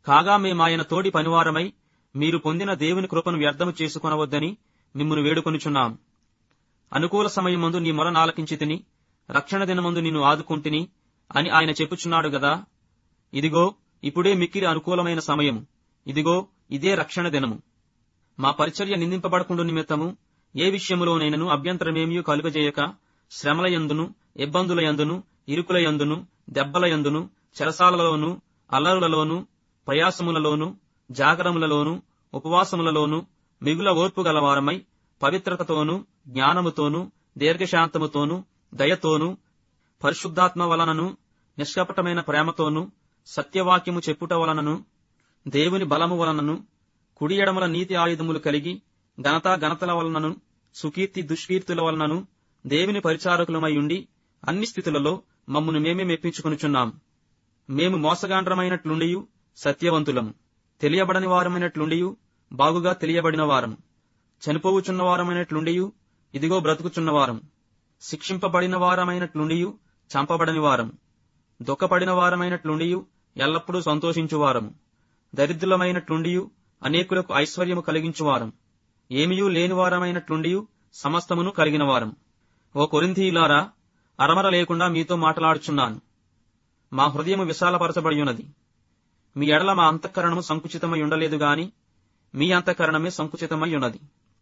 కాగా మేమాయన తోడి పనివారమై మీరు పొందిన దేవుని కృపను వ్యర్థము చేసుకొనవద్దని మిమ్మును వేడుకొనుచున్నాం అనుకూల సమయమందు నీ మొర నాలకించి తిని రక్షణ దినమందు నిన్ను ఆదుకుంటిని అని ఆయన చెప్పుచున్నాడు గదా ఇదిగో ఇప్పుడే మిక్కిరి అనుకూలమైన సమయము ఇదిగో ఇదే రక్షణ దినము మా పరిచర్య నిందింపబడకుండు నిమిత్తము ఏ విషయములోనైనను అభ్యంతరమేమియూ కలుగజేయక శ్రమల యందును ఇబ్బందుల యందును ఇరుకుల యందును దెబ్బల యందును చెరసాలలోను అల్లరులలోను ప్రయాసములలోను జాగరములలోను ఉపవాసములలోను మిగుల ఓర్పు గలవారమై పవిత్రతతోనూ జ్ఞానముతోనూ దీర్ఘశాంతముతోనూ దయతోనూ పరిశుద్ధాత్మ వలనను నిష్కపటమైన ప్రేమతోనూ సత్యవాక్యము చెప్పుట వలనను దేవుని బలము వలనను కుడి ఎడమల నీతి ఆయుధములు కలిగి ఘనత ఘనతల వలనను సుకీర్తి దుష్కీర్తుల వలనను దేవుని పరిచారకులమై ఉండి అన్ని స్థితులలో మమ్మును మేమే మెప్పించుకొనుచున్నాం మేము మోసగాండ్రమైనట్లుండియు సత్యవంతులము తెలియబడని వారమైనట్లుండియు బాగుగా తెలియబడిన వారము చనిపోవుచున్న వారమైనట్లుండియు ఇదిగో బ్రతుకుచున్న వారము శిక్షింపబడిన వారమైనట్లుండియు చంపబడని వారము దుఃఖపడిన వారమైనట్లుండియు ఎల్లప్పుడూ సంతోషించువారము దరిద్రులమైనట్లుండియు అనేకులకు ఐశ్వర్యము కలిగించువారం ఏమియూ లేనివారమైనట్లుండియు సమస్తమును కలిగిన వారం ఓ కొరింథీయులారా అరమర లేకుండా మీతో మాట్లాడుచున్నాను మా హృదయము విశాలపరచబడి ఉన్నది మీ ఎడల మా అంతఃకరణము సంకుచితమై ఉండలేదు గాని మీ అంతఃకరణమే సంకుచితమై ఉన్నది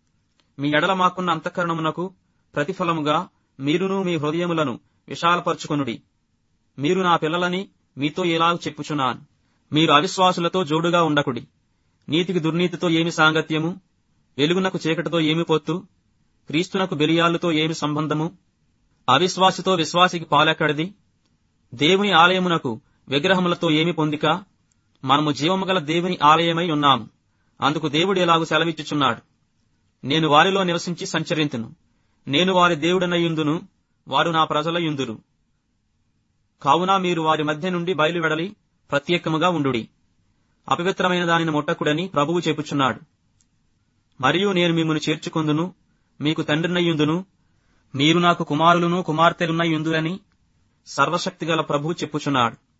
మీ ఎడల మాకున్న అంతఃకరణమునకు ప్రతిఫలముగా మీరును మీ హృదయములను విశాలపరచుకొనుడి మీరు నా పిల్లలని మీతో ఎలాగ చెప్పుచున్నాను మీరు అవిశ్వాసులతో జోడుగా ఉండకుడి నీతికి దుర్నీతితో ఏమి సాంగత్యము వెలుగునకు చీకటితో ఏమి పొత్తు క్రీస్తునకు బెలియాలతో ఏమి సంబంధము అవిశ్వాసితో విశ్వాసికి పాలెక్కడిది దేవుని ఆలయమునకు విగ్రహములతో ఏమి పొందిక మనము జీవము గల దేవుని ఆలయమై ఉన్నాము అందుకు దేవుడు ఎలాగూ సెలవిచ్చుచున్నాడు నేను వారిలో నివసించి సంచరింతును నేను వారి దేవుడనయుందును వారు నా ప్రజలయుందురు కావున మీరు వారి మధ్య నుండి బయలువెడలి ప్రత్యేకముగా ఉండుడి అపవిత్రమైన దానిని ముట్టకుడని ప్రభువు చెప్పుచున్నాడు మరియు నేను మిమ్మల్ని చేర్చుకుందును మీకు తండ్రినయ్యుందును మీరు నాకు కుమారులను కుమార్తెలున్నయుందురని సర్వశక్తిగల ప్రభువు చెప్పుచున్నాడు